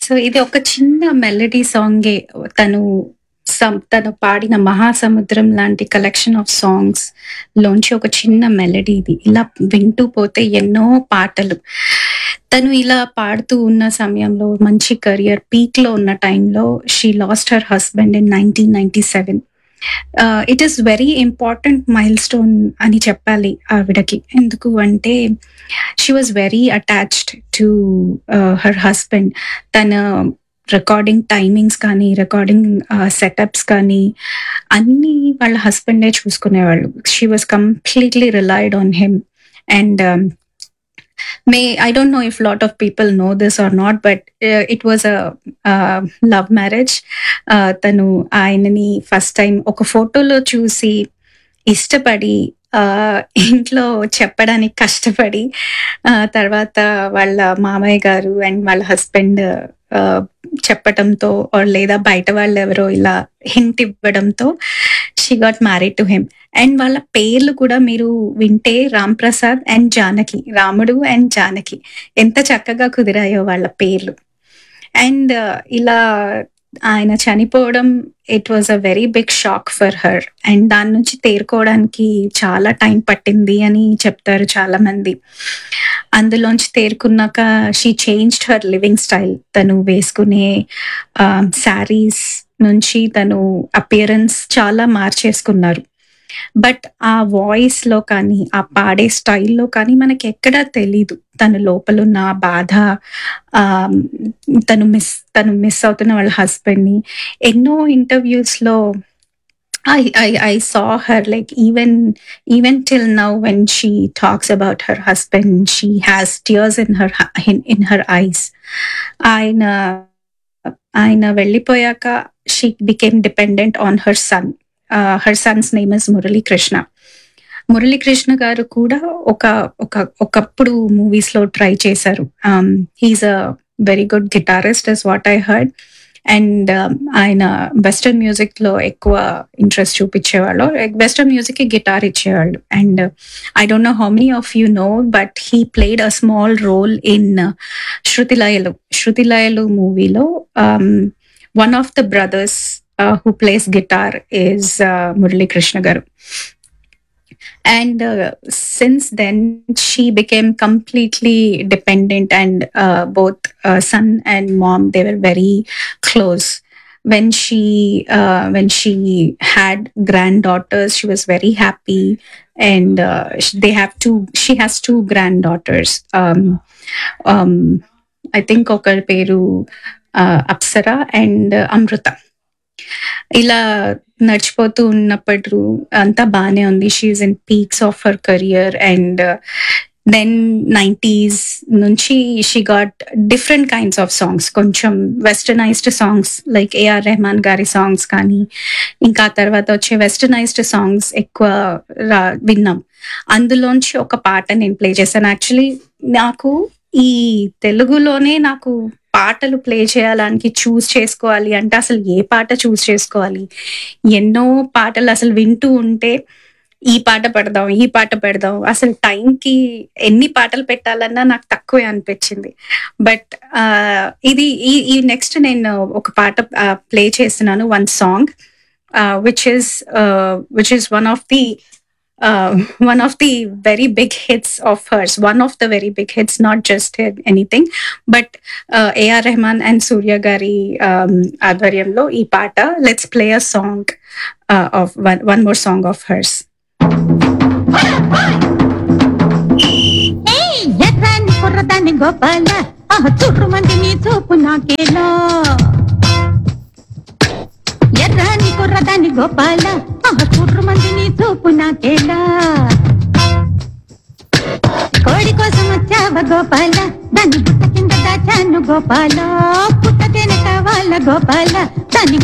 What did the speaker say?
So ఇది ఒక చిన్న మెలోడీ సాంగే తను సం తను పాడిన 'మహాసముద్రం' లాంటి కలెక్షన్ ఆఫ్ సాంగ్స్ లోంచి ఒక చిన్న మెలోడీ ఇది. ఇలా వింటూ పోతే ఎన్నో పాటలు. తను ఇలా పాడుతూ ఉన్న సమయంలో మంచి కెరియర్ పీక్‌లో ఉన్న టైంలో she lost her husband in 1997. Ah, it is very important milestone అని చెప్పాలి ఆవిడకి. ఎందుకు అంటే she was very attached to ah, her husband. తన రికార్డింగ్ టైమింగ్స్ కానీ, రికార్డింగ్ ఆహ్, సెటప్స్ కానీ అన్నీ వాళ్ళ హస్బాండే చూసుకునేవాళ్ళు. She was completely relied on him. And may I don't know if lot of people know this or not but ah, it was a ah, love marriage. ఆహ్, తను ఆయనని first time ఒక ఫోటోలో చూసి ఇష్టపడి ఆహ్, ఇంట్లో చెప్పడానికి కష్టపడి ఆహ్, తర్వాత వాళ్ళ మామయ్య గారు అండ్ వాళ్ళ హస్బాండ్ ఆహ్, చెప్పటంతో ఆర్ లేదా బయట వాళ్ళెవరో ఇలా హింట్ ఇవ్వడంతో she got married to him. And వాళ్ళ పేర్లు కూడా మీరు వింటే 'రాంప్రసాద్' అండ్ 'జానకి'. రాముడు అండ్ జానకి. ఎంత చక్కగా కుదిరాయో వాళ్ళ పేర్లు. అండ్ ఇలా ఆయన చనిపోవడం it was a very big shock for her. And దాని నుంచి తేరుకోవడానికి చాలా టైం పట్టింది అని చెప్తారు చాలామంది. అందులోంచి తేరుకున్నాక she changed her living style. తను వేసుకునే ఆహ్, శారీస్ నుంచి తను అపియరెన్స్ చాలా మార్చేసుకున్నారు. బట్ ఆ వాయిస్‌లో కానీ, ఆ పాడే స్టైల్‌లో కానీ మనకెక్కడా తెలీదు. తన లోపలున్న ఆ బాధ ఆహ్, తను మిస్ తను మిస్ అవుతున్న వాళ్ళ హస్బాండ్‌ని. ఎన్నో ఇంటర్‌వ్యూస్‌లో I I I saw her like even even till now when she talks about her husband she has tears in her ha in in her eyes. ఆయన ఆయన వెళ్ళిపోయాక she became dependent on her son. Ah, her son's name is Muralikrishna. Muralikrishna garu కూడా ఒక ఒక ఒకప్పుడు మూవీస్‌లో try చేశారు. Ah, he is a very good guitarist is what I heard. And ఆయన వెస్టర్న్ మ్యూజిక్‌లో ఎక్కువ ఇంట్రెస్ట్ చూపించేవాళ్ళు. వెస్టర్న్ మ్యూజిక్‌కి గిటార్ ఇచ్చేవాళ్ళు. And I don't know how many of you know but he played a small role in 'Sruthilayalu'. 'Sruthilayalu' మూవీలో ah, one of the brothers ah, who plays guitar is ah, Muralikrishna garu. And since then she became completely dependent and ah, both ah, son and mom they were very close. When she ah, when she had granddaughters she was very happy and they have 2 she has 2 granddaughters. Ah, ah, I think ఒకరి పేరు ఆహ్, Apsara and అమృత. ఇలా నడిచిపోతూ ఉన్నప్పుడు అంతా బానే ఉంది. She is in peaks of her career and then 90స్ నుంచి she got different kinds of songs. కొంచెం westernised songs like AR Rahman గారి సాంగ్స్ కానీ, ఇంకా ఆ తర్వాత వచ్చే వెస్టర్నైజ్డ్ సాంగ్స్ ఎక్కువ రా విన్నాం. అందులోంచి ఒక పాట నేను ప్లే చేశాను. యాక్చువల్లీ నాకు ఈ తెలుగులోనే నాకు పాటలు ప్లే చేయడానికి చూజ్ చేసుకోవాలి అంటే అసలు ఏ పాట చూజ్ చేసుకోవాలి? ఎన్నో పాటలు అసలు వింటూ ఉంటే ఈ పాట పెడదాం, ఈ పాట పెడదాం. అసలు టైంకి ఎన్ని పాటలు పెట్టాలన్నా నాకు తక్కువే అనిపించింది. బట్ ఆహ్, ఇది ఈ ఈ నెక్స్ట్ నేను ఒక పాట ఆహ్, ప్లే చేస్తున్నాను. One song ah, which is ah, which is one of the ah, one of the very big hits of hers. One of the very big hits not just anything. But ah, AR Rahman and Surya గారి ఆహ్, ఆధ్వర్యంలో ఈ పాట let's play a song ah, of one one more song of hers. ఏయ్ ఎర్రని కుర్రదాన్ని గోపాల ఆహ చుర్రుమంది నీ చూపు నాకేలా ఎర్రని కుర్రదాన్ని గోపాల ఆహ చుర్రుమంది నీ చూపు నాకేలా కోడి కోసం వచ్చావ గోపాల దాన్ని బుట్ట కింద దాచాను గోపాల పుట్ట తేనె కావాల గోపాల దాన్ని